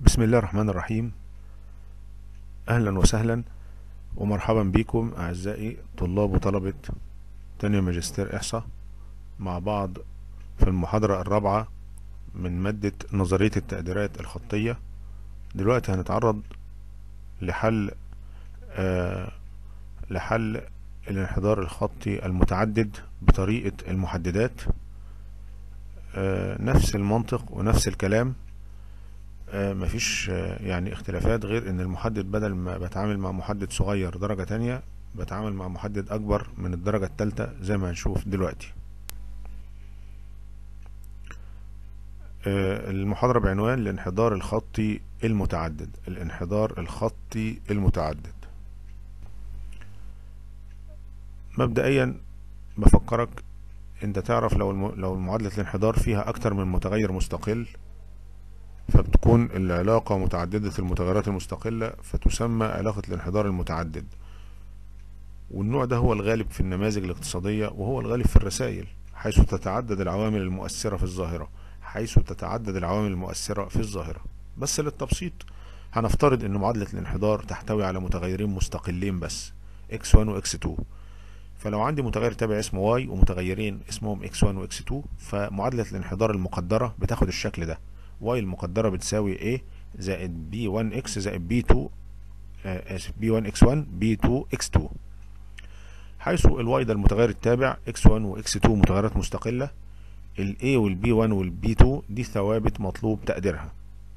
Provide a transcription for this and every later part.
بسم الله الرحمن الرحيم أهلا وسهلا ومرحبا بكم أعزائي طلاب وطلبة تانية ماجستير إحصاء مع بعض في المحاضرة الرابعة من مادة نظرية التقديرات الخطية دلوقتي هنتعرض لحل آه لحل الانحدار الخطي المتعدد بطريقة المحددات آه نفس المنطق ونفس الكلام آه مفيش آه يعني اختلافات غير ان المحدد بدل ما بتعامل مع محدد صغير درجة تانية بتعامل مع محدد اكبر من الدرجة التالتة زي ما هنشوف دلوقتي آه المحاضرة بعنوان الانحدار الخطي المتعدد الانحدار الخطي المتعدد مبدئيا بفكرك انت تعرف لو الم... لو معادلة الانحدار فيها اكتر من متغير مستقل فبتكون العلاقة متعددة المتغيرات المستقلة فتسمى علاقة الانحدار المتعدد والنوع ده هو الغالب في النماذج الاقتصادية وهو الغالب في الرسائل حيث تتعدد العوامل المؤثرة في الظاهرة حيث تتعدد العوامل المؤثرة في الظاهرة بس للتبسيط هنفترض ان معادلة الانحدار تحتوي على متغيرين مستقلين بس x1 و x2 فلو عندي متغير تابع اسمه y ومتغيرين اسمهم x1 و x2 فمعادلة الانحدار المقدرة بتاخد الشكل ده y المقدرة بتساوي a زائد b1x زائد b2 اسف b1x1 b2x2 حيث الواي ده المتغير التابع x1 و x2 متغيرات مستقلة ال a وال b1 وال b2 دي ثوابت مطلوب تقديرها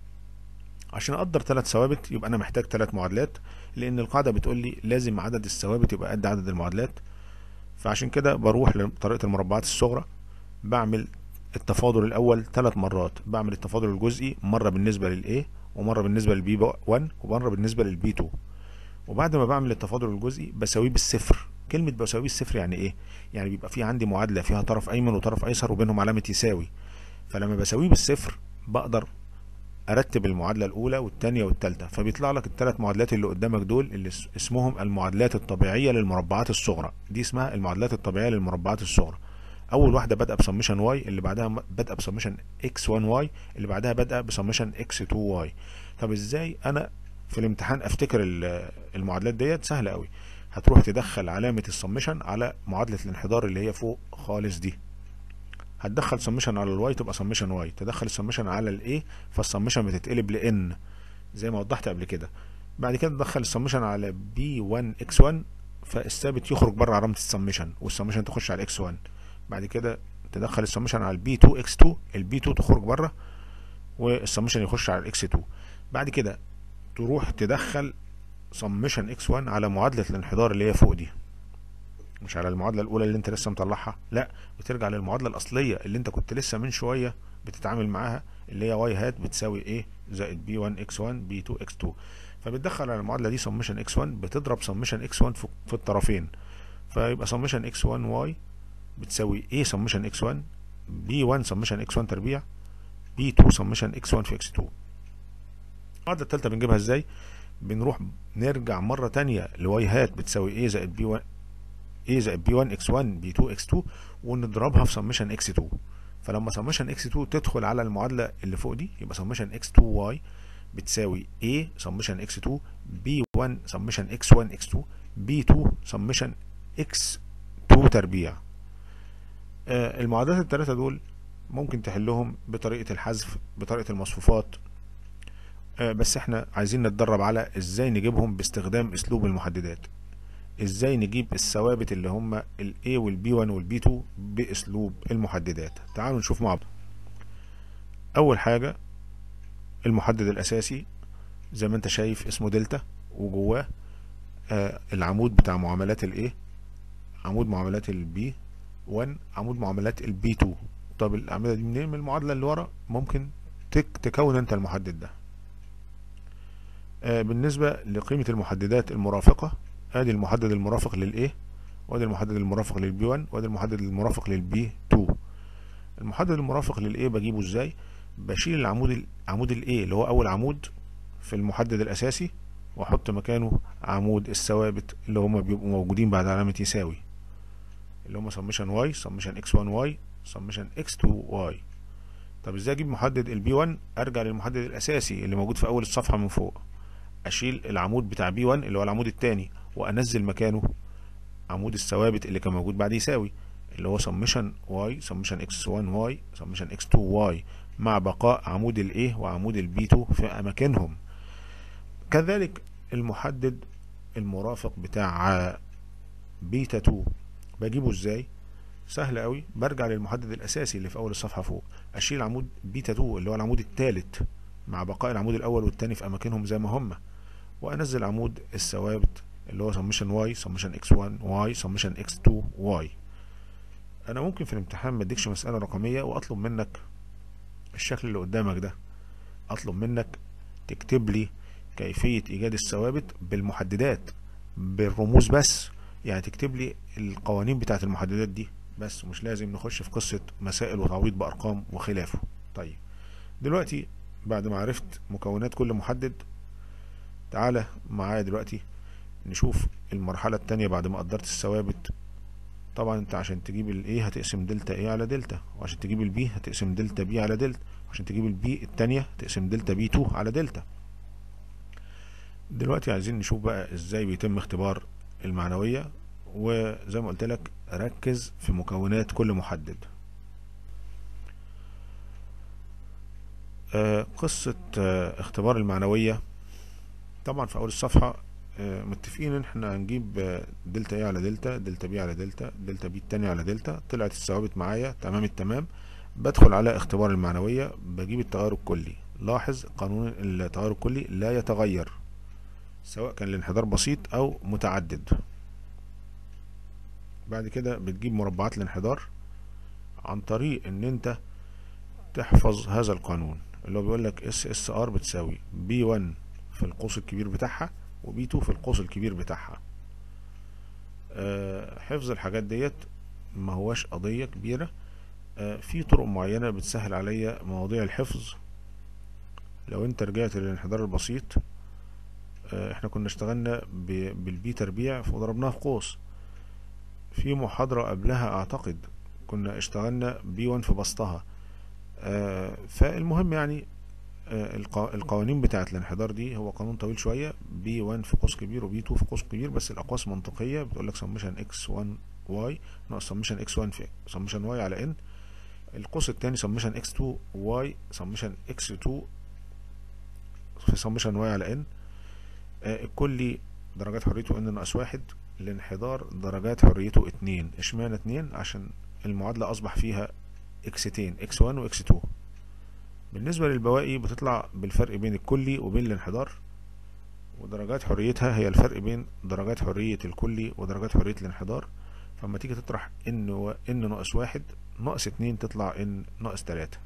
عشان اقدر ثلاث ثوابت يبقى انا محتاج ثلاث معادلات لان القاعدة بتقول لي لازم عدد الثوابت يبقى قد عدد المعادلات فعشان كده بروح لطريقة المربعات الصغرى بعمل التفاضل الاول ثلاث مرات بعمل التفاضل الجزئي مرة بالنسبة لل A ومرة بالنسبة للبي 1 ومرة بالنسبة للبي 2 وبعد ما بعمل التفاضل الجزئي بساويه بالصفر كلمة بساويه بالصفر يعني ايه يعني بيبقى في عندي معادلة فيها طرف ايمن وطرف ايسر وبينهم علامة يساوي فلما بساويه بالصفر بقدر ارتب المعادلة الاولى والثانية والثالثة فبيطلع لك الثلاث معادلات اللي قدامك دول اللي اسمهم المعادلات الطبيعية للمربعات الصغرى دي اسمها المعادلات الطبيعية للمربعات الصغرى اول واحده بادئه بسمشن واي اللي بعدها بادئه بسمشن اكس 1 واي اللي بعدها بادئه بسمشن اكس 2 واي طب ازاي انا في الامتحان افتكر المعادلات ديت سهله قوي هتروح تدخل علامه السمشن على معادله الانحدار اللي هي فوق خالص دي هتدخل سمشن على الواي تبقى سمشن واي تدخل السمشن على الاي فالسمشن بتتقلب لان زي ما وضحت قبل كده بعد كده تدخل السمشن على بي 1 اكس 1 فالثابت يخرج بره علامه السمشن والسمشن تخش على اكس 1 بعد كده تدخل السمشن على البي 2 اكس 2 البي 2 تخرج بره والسمشن يخش على الاكس 2 بعد كده تروح تدخل سمشن اكس 1 على معادله الانحدار اللي هي فوق دي مش على المعادله الاولى اللي انت لسه مطلعها لا بترجع للمعادله الاصليه اللي انت كنت لسه من شويه بتتعامل معاها اللي هي واي هات بتساوي ايه زائد بي 1 اكس 1 بي 2 اكس 2 فبتدخل على المعادله دي سمشن اكس 1 بتضرب سمشن اكس 1 في الطرفين فيبقى سمشن اكس 1 واي بتساوي a سمشن x1 b1 سمشن x1 تربيع b2 سمشن x1 في x2 المعادلة التالتة بنجيبها ازاي بنروح نرجع مرة تانية لواي هات بتساوي a زائد b1 a زائد b1 x1 b2 x2 ونضربها في سمشن x2 فلما سمشن x2 تدخل على المعادلة اللي فوق دي يبقى سمشن x2y بتساوي a سمشن x2 b1 سمشن x1 x2 b2 سمشن x2 تربيع المعادلات الثلاثة دول ممكن تحلهم بطريقة الحذف بطريقة المصفوفات بس احنا عايزين نتدرب على ازاي نجيبهم باستخدام اسلوب المحددات ازاي نجيب الثوابت اللي هم ال A وال B1 وال B2 باسلوب المحددات تعالوا نشوف مع بعض اول حاجة المحدد الاساسي زي ما انت شايف اسمه دلتا وجواه العمود بتاع معاملات ال A عمود معاملات ال B 1 عمود معاملات البي 2 طب الاعمده دي منين من المعادله اللي ورا ممكن تك تكون انت المحدد ده آه بالنسبه لقيمه المحددات المرافقه ادي المحدد المرافق للايه وادي المحدد المرافق للبي 1 وادي المحدد المرافق للبي 2 المحدد المرافق للايه بجيبه ازاي بشيل العمود عمود الايه اللي هو اول عمود في المحدد الاساسي واحط مكانه عمود الثوابت اللي هما بيبقوا موجودين بعد علامه يساوي اللي هم سمشن واي سمشن اكس 1 واي سمشن اكس 2 واي طب ازاي اجيب محدد البي 1 ارجع للمحدد الاساسي اللي موجود في اول الصفحه من فوق اشيل العمود بتاع بي 1 اللي هو العمود الثاني وانزل مكانه عمود الثوابت اللي كان موجود بعد يساوي اللي هو سمشن واي سمشن اكس 1 واي سمشن اكس 2 واي مع بقاء عمود الايه وعمود البي 2 في اماكنهم كذلك المحدد المرافق بتاع بيتا 2 بجيبه ازاي سهل قوي برجع للمحدد الاساسي اللي في اول الصفحه فوق اشيل عمود بيتا 2 اللي هو العمود الثالث مع بقاء العمود الاول والثاني في اماكنهم زي ما هم وانزل عمود الثوابت اللي هو سمشن واي سمشن اكس 1 واي سمشن اكس 2 واي انا ممكن في الامتحان ما اديكش مساله رقميه واطلب منك الشكل اللي قدامك ده اطلب منك تكتب لي كيفيه ايجاد الثوابت بالمحددات بالرموز بس يعني تكتب لي القوانين بتاعت المحددات دي بس مش لازم نخش في قصة مسائل وتعويض بأرقام وخلافه طيب دلوقتي بعد ما عرفت مكونات كل محدد تعالى معايا دلوقتي نشوف المرحلة التانية بعد ما قدرت الثوابت طبعا انت عشان تجيب الايه هتقسم دلتا ايه على دلتا وعشان تجيب البي هتقسم دلتا بي على دلتا وعشان تجيب البي التانية هتقسم دلتا بي 2 على دلتا دلوقتي عايزين نشوف بقى ازاي بيتم اختبار المعنوية وزي ما قلت لك ركز في مكونات كل محدد آه قصة آه اختبار المعنوية طبعا في اول الصفحة آه متفقين ان احنا هنجيب دلتا ايه على دلتا دلتا بي على دلتا دلتا بي التانية على دلتا طلعت الثوابت معايا تمام التمام بدخل على اختبار المعنوية بجيب التغير الكلي لاحظ قانون التغير الكلي لا يتغير سواء كان الانحدار بسيط او متعدد بعد كده بتجيب مربعات الانحدار عن طريق ان انت تحفظ هذا القانون اللي هو بيقول لك اس اس ار بتساوي بي 1 في القوس الكبير بتاعها وبي 2 في القوس الكبير بتاعها أه حفظ الحاجات ديت ما هواش قضية كبيرة أه في طرق معينة بتسهل عليا مواضيع الحفظ لو انت رجعت للانحدار البسيط أه احنا كنا اشتغلنا بالبي تربيع وضربناها في قوس في محاضرة قبلها اعتقد كنا اشتغلنا بي 1 في بسطها آه فالمهم يعني آه القوانين بتاعة الانحدار دي هو قانون طويل شوية بي 1 في قوس كبير وبي 2 في قوس كبير بس الاقواس منطقية بتقول لك سمشن اكس 1 واي ناقص سمشن اكس 1 في سمشن واي على ان القوس التاني سمشن اكس 2 واي سمشن اكس 2 في سمشن واي على ان آه الكلي درجات حريته ان ناقص واحد الانحدار درجات حريته اتنين اشمعنى اتنين عشان المعادلة اصبح فيها اكستين اكس 1 واكس 2 بالنسبة للبواقي بتطلع بالفرق بين الكلي وبين الانحدار ودرجات حريتها هي الفرق بين درجات حرية الكلي ودرجات حرية الانحدار فلما تيجي تطرح ان و... ان ناقص واحد ناقص اتنين تطلع ان ناقص تلاتة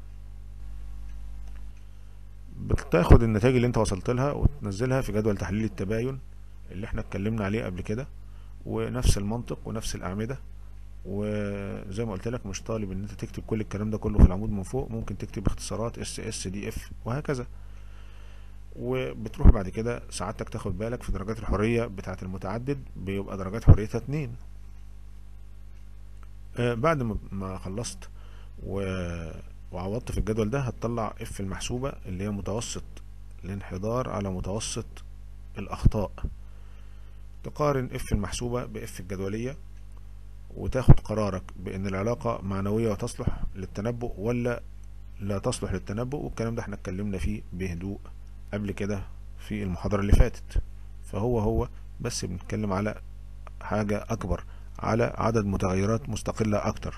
بتاخد النتائج اللي انت وصلت لها وتنزلها في جدول تحليل التباين اللي احنا اتكلمنا عليه قبل كده ونفس المنطق ونفس الأعمدة وزي ما قلت لك مش طالب ان انت تكتب كل الكلام ده كله في العمود من فوق ممكن تكتب اختصارات اس اس دي اف وهكذا وبتروح بعد كده سعادتك تاخد بالك في درجات الحرية بتاعة المتعدد بيبقى درجات حريتها اتنين آه بعد ما خلصت و... وعوضت في الجدول ده هتطلع اف المحسوبة اللي هي متوسط الانحدار على متوسط الأخطاء تقارن اف المحسوبة باف الجدولية وتاخد قرارك بان العلاقة معنوية وتصلح للتنبؤ ولا لا تصلح للتنبؤ والكلام ده احنا اتكلمنا فيه بهدوء قبل كده في المحاضرة اللي فاتت فهو هو بس بنتكلم على حاجة اكبر على عدد متغيرات مستقلة اكتر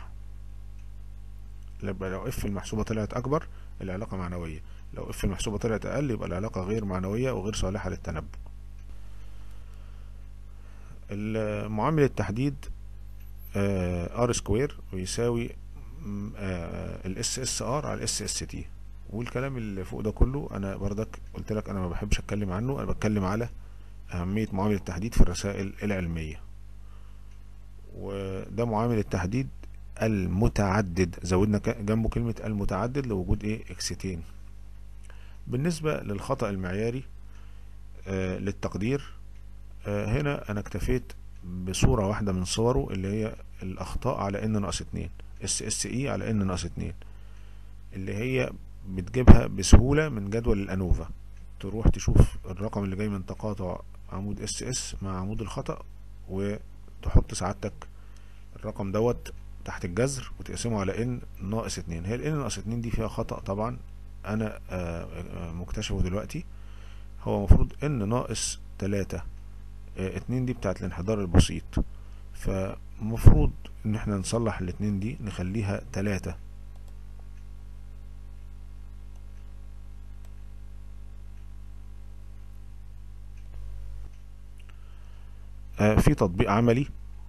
لو اف المحسوبة طلعت اكبر العلاقة معنوية لو اف المحسوبة طلعت اقل يبقى العلاقة غير معنوية وغير صالحة للتنبؤ معامل التحديد ار سكوير ويساوي الاس اس ار على الاس اس تي والكلام اللي فوق ده كله انا بردك قلت لك انا ما بحبش اتكلم عنه انا بتكلم على اهمية معامل التحديد في الرسائل العلمية وده معامل التحديد المتعدد زودنا جنبه كلمة المتعدد لوجود ايه اكستين بالنسبة للخطأ المعياري آه للتقدير آه هنا انا اكتفيت بصورة واحدة من صوره اللي هي الاخطاء على ان ناقص اتنين اس اس اي على ان ناقص اتنين اللي هي بتجيبها بسهولة من جدول الانوفا تروح تشوف الرقم اللي جاي من تقاطع عمود اس اس مع عمود الخطأ وتحط سعادتك الرقم دوت تحت الجذر وتقسمه على ان ناقص اتنين هي الان ناقص اتنين دي فيها خطأ طبعا انا آه، آه، مكتشفه دلوقتي هو المفروض ان ناقص تلاتة آه، اتنين دي بتاعت الانحدار البسيط فمفروض ان احنا نصلح الاتنين دي نخليها تلاتة آه، في تطبيق عملي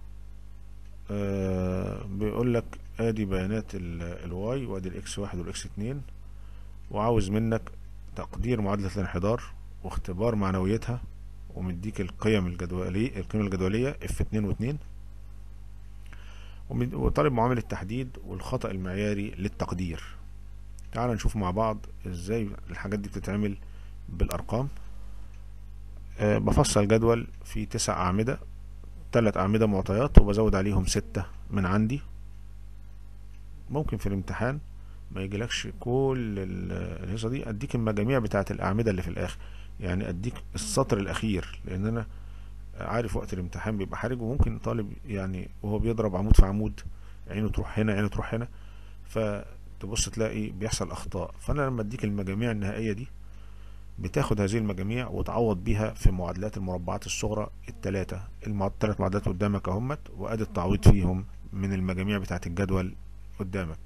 آه، بيقول لك ادي بيانات الواي وادي الاكس واحد والاكس اتنين وعاوز منك تقدير معادلة الانحدار واختبار معنويتها ومديك القيم الجدولية القيمة الجدولية اف اتنين واتنين ومد- وطالب معامل التحديد والخطأ المعياري للتقدير تعال نشوف مع بعض ازاي الحاجات دي بتتعمل بالارقام أه بفصل جدول فيه تسع اعمدة تلات اعمدة معطيات وبزود عليهم ستة من عندي ممكن في الامتحان ما يجيلكش كل ال- الهيصة دي اديك المجاميع بتاعت الاعمدة اللي في الاخر يعني اديك السطر الاخير لان انا عارف وقت الامتحان بيبقى حرج وممكن طالب يعني وهو بيضرب عمود في عمود عينه تروح هنا عينه تروح هنا فتبص تلاقي بيحصل اخطاء فانا لما اديك المجاميع النهائية دي بتاخد هذه المجاميع وتعوض بيها في معادلات المربعات الصغرى التلاتة المع- التلات معادلات قدامك اهمت وادي التعويض فيهم من المجاميع بتاعت الجدول قدامك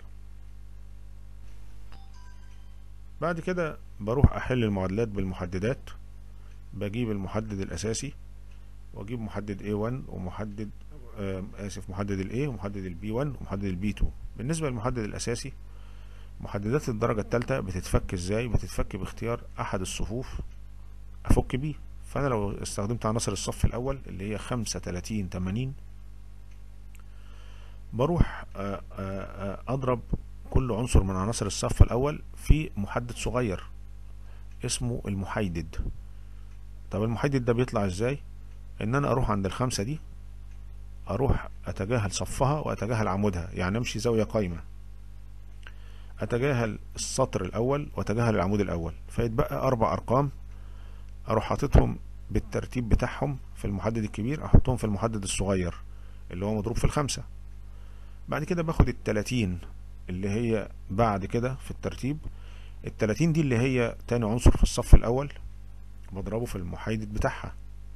بعد كده بروح احل المعادلات بالمحددات بجيب المحدد الاساسي واجيب محدد A1 ومحدد آم، اسف محدد ال A ومحدد ال B1 ومحدد ال B2 بالنسبة للمحدد الاساسي محددات الدرجة الثالثة بتتفك ازاي بتتفك باختيار احد الصفوف افك بيه فانا لو استخدمت عناصر الصف الاول اللي هي خمسة تلاتين تمانين بروح آه، آه، آه، اضرب كل عنصر من عناصر الصف الاول في محدد صغير اسمه المحيدد طب المحيدد ده بيطلع ازاي ان انا اروح عند الخمسة دي اروح اتجاهل صفها واتجاهل عمودها يعني امشي زاوية قايمة اتجاهل السطر الاول واتجاهل العمود الاول فيتبقى اربع ارقام اروح حاططهم بالترتيب بتاعهم في المحدد الكبير احطهم في المحدد الصغير اللي هو مضروب في الخمسة بعد كده باخد التلاتين اللي هي بعد كده في الترتيب التلاتين دي اللي هي تاني عنصر في الصف الاول بضربه في المحيدد بتاعها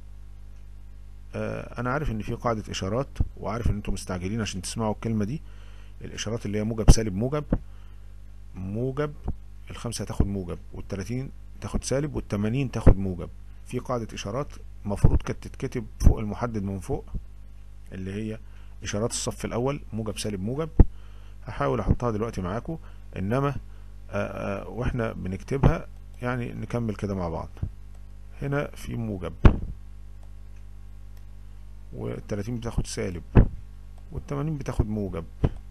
آه انا عارف ان في قاعدة اشارات وعارف ان انتم مستعجلين عشان تسمعوا الكلمة دي الاشارات اللي هي موجب سالب موجب موجب الخمسة هتاخد موجب والتلاتين تاخد سالب والتمانين تاخد موجب في قاعدة اشارات مفروض كانت تتكتب فوق المحدد من فوق اللي هي اشارات الصف الاول موجب سالب موجب هحاول احطها دلوقتي معاكم انما آآ آآ واحنا بنكتبها يعني نكمل كده مع بعض هنا في موجب والتلاتين بتاخد سالب والتمانين بتاخد موجب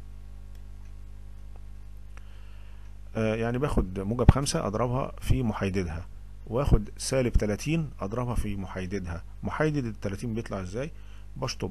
آه يعني باخد موجب خمسة اضربها في محايددها واخد سالب تلاتين اضربها في محايددها محايدد التلاتين بيطلع ازاي بشطب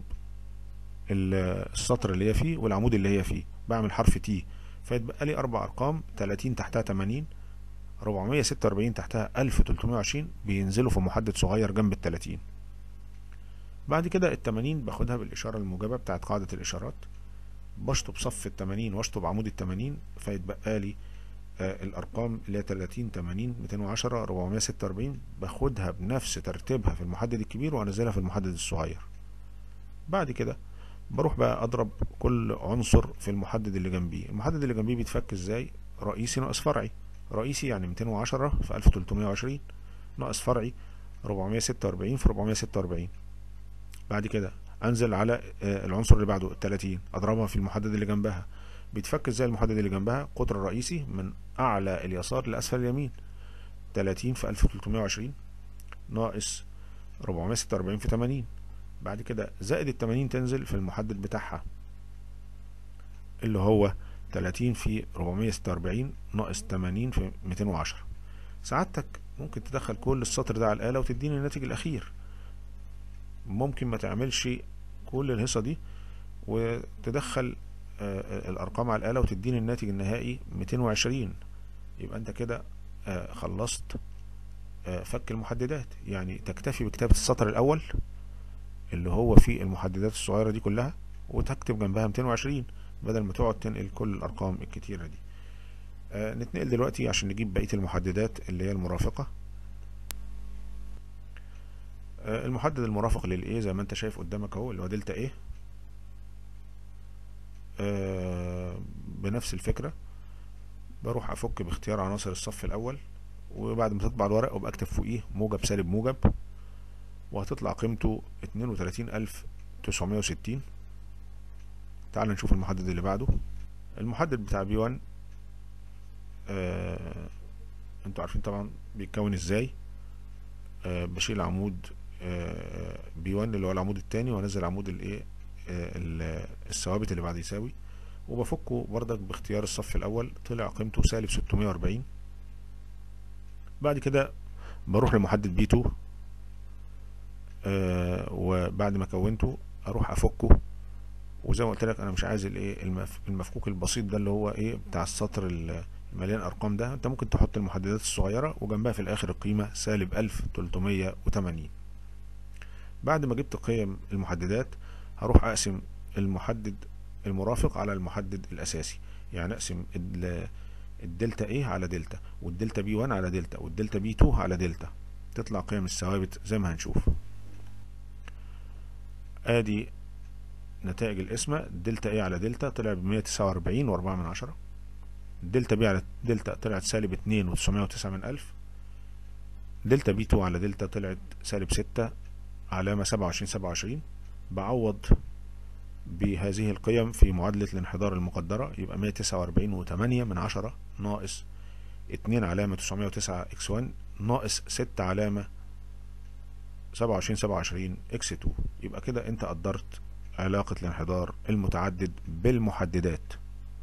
السطر اللي هي فيه والعمود اللي هي فيه بعمل حرف تي فيتبقى لي اربع ارقام تلاتين تحتها تمانين ربعمية ستة واربعين تحتها الف تلتمية وعشرين بينزلوا في محدد صغير جنب التلاتين بعد كده التمانين باخدها بالاشارة الموجبة بتاعت قاعدة الاشارات بشطب صف التمانين واشطب عمود التمانين فيتبقى لي آه الارقام اللي هي 30 80 210 446 باخدها بنفس ترتيبها في المحدد الكبير وانزلها في المحدد الصغير بعد كده بروح بقى اضرب كل عنصر في المحدد اللي جنبيه المحدد اللي جنبيه بيتفك ازاي رئيسي ناقص فرعي رئيسي يعني 210 في 1320 ناقص فرعي 446 في 446 بعد كده انزل على آه العنصر اللي بعده 30 اضربها في المحدد اللي جنبها بيتفك ازاي المحدد اللي جنبها قطر الرئيسي من اعلى اليسار لاسفل اليمين 30 في 1320 ناقص 446 في 80 بعد كده زائد ال 80 تنزل في المحدد بتاعها اللي هو 30 في 446 ناقص 80 في 210 سعادتك ممكن تدخل كل السطر ده على الآلة وتديني الناتج الأخير ممكن ما تعملش كل الهصة دي وتدخل آه، الارقام على الاله وتديني الناتج النهائي 220 يبقى انت كده آه، خلصت آه، فك المحددات يعني تكتفي بكتابة السطر الاول اللي هو فيه المحددات الصغيرة دي كلها وتكتب جنبها 220 بدل ما تقعد تنقل كل الارقام الكتيرة دي نتنقل دلوقتي عشان نجيب بقية المحددات اللي هي المرافقة المحدد المرافق للايه زي ما انت شايف قدامك اهو اللي هو دلتا ايه بنفس الفكرة بروح افك باختيار عناصر الصف الاول وبعد ما تطبع الورق وابقى اكتب فوقيه موجب سالب موجب وهتطلع قيمته اتنين وتلاتين الف تسعمية وستين تعال نشوف المحدد اللي بعده المحدد بتاع بي 1 آه انتوا عارفين طبعا بيتكون ازاي آه بشيل عمود آه بي 1 اللي هو العمود التاني وانزل عمود الايه آه الثوابت اللي بعد يساوي وبفكه بردك باختيار الصف الاول طلع قيمته سالب 640 بعد كده بروح لمحدد بي 2 آه وبعد ما كونته اروح افكه وزي ما قلت لك انا مش عايز الايه المفكوك البسيط ده اللي هو ايه بتاع السطر المليان ارقام ده انت ممكن تحط المحددات الصغيره وجنبها في الاخر القيمه سالب 1380 بعد ما جبت قيم المحددات هروح اقسم المحدد المرافق على المحدد الاساسي يعني اقسم الدلتا A على دلتا والدلتا بي 1 على دلتا والدلتا بي 2 على دلتا تطلع قيم الثوابت زي ما هنشوف ادي نتائج القسمة دلتا A على دلتا طلع ب 149 واربعة من عشرة دلتا B على دلتا طلعت سالب اتنين وتسعمية وتسعة من ألف دلتا بي 2 على دلتا طلعت سالب ستة علامة سبعة وعشرين سبعة وعشرين بعوض بهذه القيم في معادلة الانحدار المقدرة يبقى 149 وتمانية من عشرة ناقص اتنين علامة تسعمية وتسعة اكس 1 ناقص ستة علامة سبعة وعشرين سبعة وعشرين اكس 2 يبقى كده انت قدرت علاقة الانحدار المتعدد بالمحددات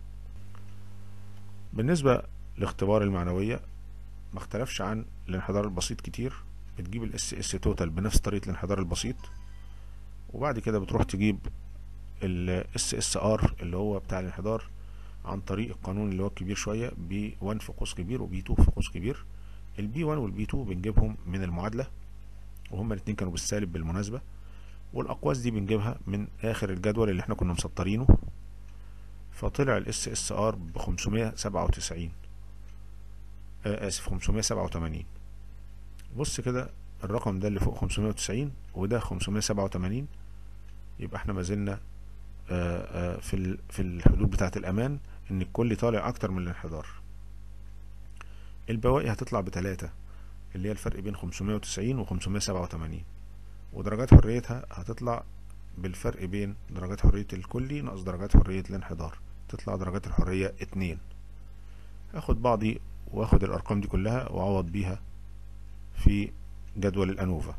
بالنسبة لاختبار المعنوية ما اختلفش عن الانحدار البسيط كتير بتجيب الاس اس توتال بنفس طريقة الانحدار البسيط وبعد كده بتروح تجيب الاس اس ار اللي هو بتاع الانحدار عن طريق القانون اللي هو الكبير شويه بي 1 في قوس كبير وبي 2 في قوس كبير البي 1 والبي 2 بنجيبهم من المعادله وهما الاثنين كانوا بالسالب بالمناسبه والاقواس دي بنجيبها من اخر الجدول اللي احنا كنا مسطرينه فطلع الاس اس ار ب 597 آه اسف 587 بص كده الرقم ده اللي فوق 590 وده 587 يبقى احنا ما زلنا في في الحدود بتاعه الامان ان الكل طالع اكتر من الانحدار البواقي هتطلع بتلاتة اللي هي الفرق بين 590 و 587 ودرجات حريتها هتطلع بالفرق بين درجات حرية الكلي ناقص درجات حرية الانحدار تطلع درجات الحرية اتنين اخد بعضي واخد الارقام دي كلها واعوض بيها في جدول الانوفا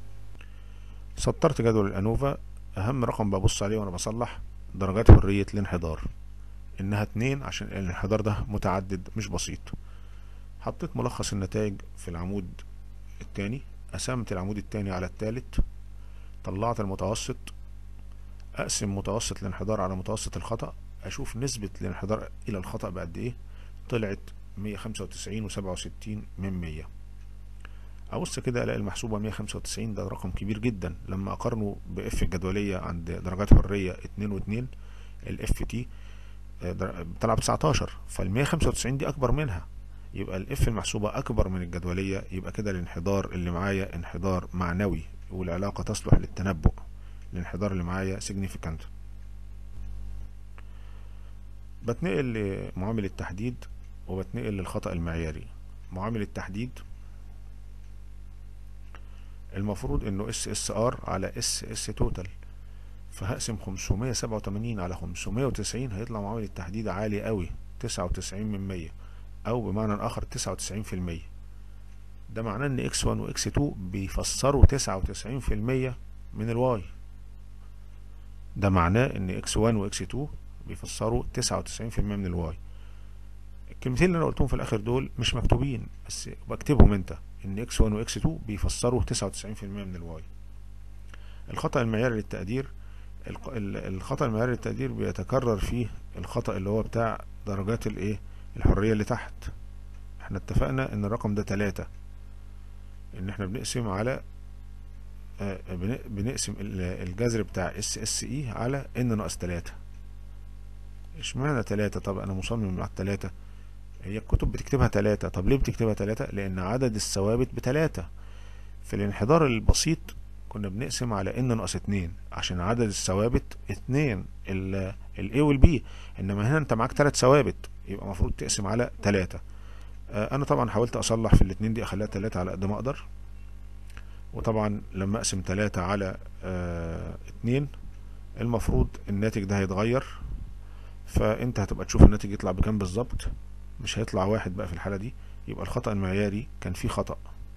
سطرت جدول الانوفا اهم رقم ببص عليه وانا بصلح درجات حرية الانحدار انها اتنين عشان الانحدار ده متعدد مش بسيط حطيت ملخص النتائج في العمود التاني قسمت العمود التاني على التالت طلعت المتوسط اقسم متوسط الانحدار على متوسط الخطأ اشوف نسبة الانحدار الى الخطأ بقد ايه طلعت مية خمسة وتسعين وسبعة وستين من مية ابص كده الاقي المحسوبه 195 ده رقم كبير جدا لما اقارنه باف الجدوليه عند درجات حريه 2 و2 الاف تي طلع ب 19 فال 195 دي اكبر منها يبقى الاف المحسوبه اكبر من الجدوليه يبقى كده الانحدار اللي معايا انحدار معنوي والعلاقه تصلح للتنبؤ الانحدار اللي معايا significant بتنقل لمعامل التحديد وبتنقل للخطأ المعياري معامل التحديد المفروض انه اس اس ار على اس اس توتال فهقسم 587 على 590 هيطلع معامل التحديد عالي قوي 99 من 100 او بمعنى اخر 99% ده معناه ان اكس 1 واكس 2 بيفسروا 99% من الواي ده معناه ان اكس 1 واكس 2 بيفسروا 99% من الواي الكلمتين اللي انا قلتهم في الاخر دول مش مكتوبين بس بكتبهم انت ان اكس 1 واكس 2 بيفسروا 99% من الواي الخطأ المعياري للتقدير الق- ال- الخطأ المعياري للتقدير بيتكرر فيه الخطأ اللي هو بتاع درجات الايه الحرية اللي تحت احنا اتفقنا ان الرقم ده تلاتة ان احنا بنقسم على آه، بن- بنقسم ال- الجذر بتاع اس اس اي على ان ناقص تلاتة اشمعنى تلاتة طب انا مصمم على التلاتة هي الكتب بتكتبها تلاتة طب ليه بتكتبها تلاتة لان عدد الثوابت بتلاتة في الانحدار البسيط كنا بنقسم على ان ناقص اتنين عشان عدد الثوابت اتنين ال ال A وال B انما هنا انت معاك تلات ثوابت يبقى المفروض تقسم على تلاتة آه انا طبعا حاولت اصلح في الاتنين دي اخليها تلاتة على قد ما اقدر وطبعا لما اقسم تلاتة على آه اتنين المفروض الناتج ده هيتغير فانت هتبقى تشوف الناتج يطلع بكام بالظبط مش هيطلع واحد بقى في الحالة دي يبقى الخطأ المعياري كان فيه خطأ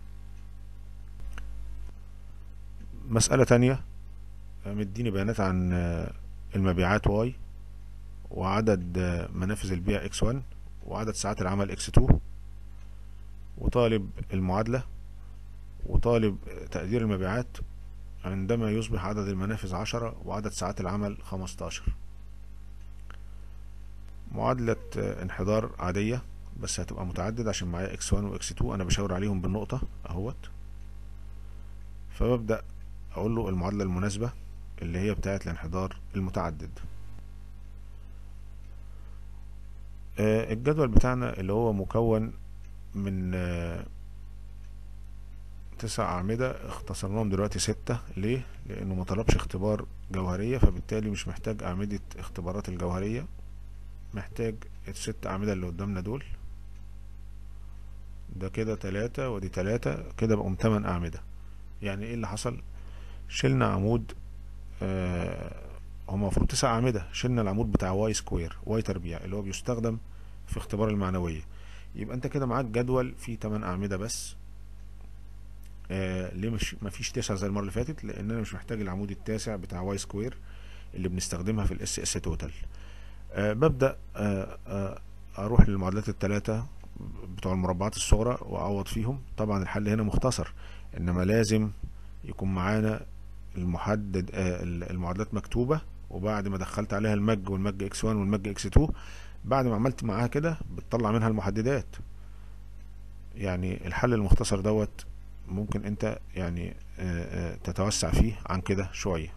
مسألة تانية آه، مديني بيانات عن آه، المبيعات واي وعدد آه، منافذ البيع اكس 1 وعدد ساعات العمل اكس 2 وطالب المعادلة وطالب آه، تقدير المبيعات عندما يصبح عدد المنافذ عشرة وعدد ساعات العمل خمستاشر معادلة آه، انحدار عادية بس هتبقى متعدد عشان معايا اكس 1 واكس 2 انا بشاور عليهم بالنقطة اهوت فببدأ اقول له المعادلة المناسبة اللي هي بتاعة الانحدار المتعدد آه، الجدول بتاعنا اللي هو مكون من آه، تسع أعمدة اختصرناهم دلوقتي ستة ليه؟ لأنه ما طلبش اختبار جوهرية فبالتالي مش محتاج أعمدة اختبارات الجوهرية محتاج الست أعمدة اللي قدامنا دول ده كده تلاتة ودي تلاتة كده بقوا تمن أعمدة يعني ايه اللي حصل؟ شلنا عمود آه هو المفروض تسع أعمدة شلنا العمود بتاع واي سكوير واي تربيع اللي هو بيستخدم في اختبار المعنوية يبقى انت كده معاك جدول فيه 8 أعمدة بس آه ليه مش مفيش تسعة زي المرة اللي فاتت لأن أنا مش محتاج العمود التاسع بتاع واي سكوير اللي بنستخدمها في الاس اس توتال آه ببدأ آه آه أروح للمعادلات التلاتة بتوع المربعات الصغرى وأعوض فيهم طبعا الحل هنا مختصر إنما لازم يكون معانا المحدد آه المعادلات مكتوبة وبعد ما دخلت عليها المج والمج اكس 1 والمج اكس 2 بعد ما عملت معاها كده بتطلع منها المحددات يعني الحل المختصر دوت ممكن انت يعني آه، آه، تتوسع فيه عن كده شوية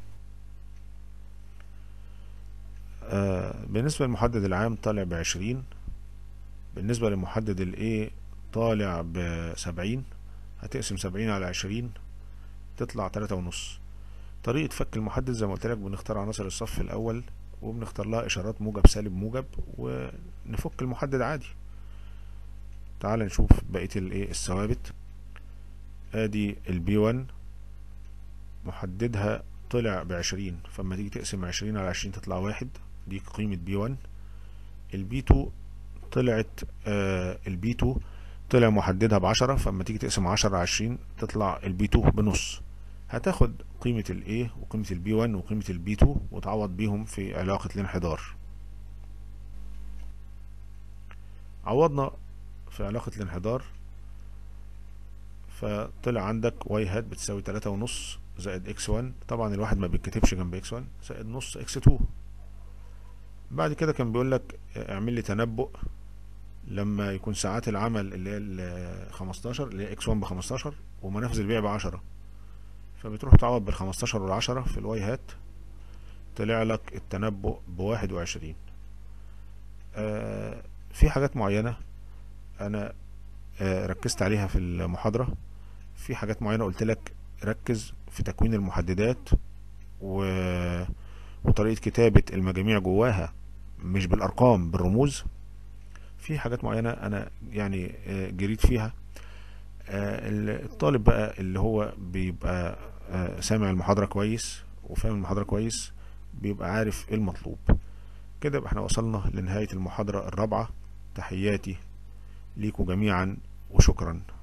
آه، بالنسبة للمحدد العام طالع بعشرين بالنسبة للمحدد الايه طالع بسبعين هتقسم سبعين على عشرين تطلع تلاتة ونص طريقة فك المحدد زي ما قلت لك بنختار عناصر الصف الأول وبنختار لها إشارات موجب سالب موجب ونفك المحدد عادي تعال نشوف بقية الايه الثوابت ادي البي 1 محددها طلع بعشرين فلما تيجي تقسم عشرين على عشرين تطلع واحد دي قيمة بي 1 البي 2 طلعت آه البي 2 طلع محددها بعشرة فلما تيجي تقسم عشرة على عشرين تطلع البي 2 بنص هتاخد قيمة ال A وقيمة ال B1 وقيمة ال B2 وتعوض بيهم في علاقة الانحدار عوضنا في علاقة الانحدار فطلع عندك y هات بتساوي تلاتة ونص زائد x1 طبعا الواحد ما بيتكتبش جنب x1 زائد نص x2 بعد كده كان بيقول لك اعمل لي تنبؤ لما يكون ساعات العمل اللي هي ال 15 اللي هي x1 ب 15 ومنافذ البيع ب 10 فبتروح تعوض بال 15 وال 10 في الواي هات طلع لك التنبؤ بواحد وعشرين آه في حاجات معينة أنا آه ركزت عليها في المحاضرة في حاجات معينة قلت لك ركز في تكوين المحددات و... وطريقة كتابة المجاميع جواها مش بالأرقام بالرموز في حاجات معينة أنا يعني آه جريت فيها آه الطالب بقى اللي هو بيبقى آه سامع المحاضرة كويس وفاهم المحاضرة كويس بيبقى عارف ايه المطلوب كده يبقى احنا وصلنا لنهاية المحاضرة الرابعة تحياتي ليكم جميعا وشكرا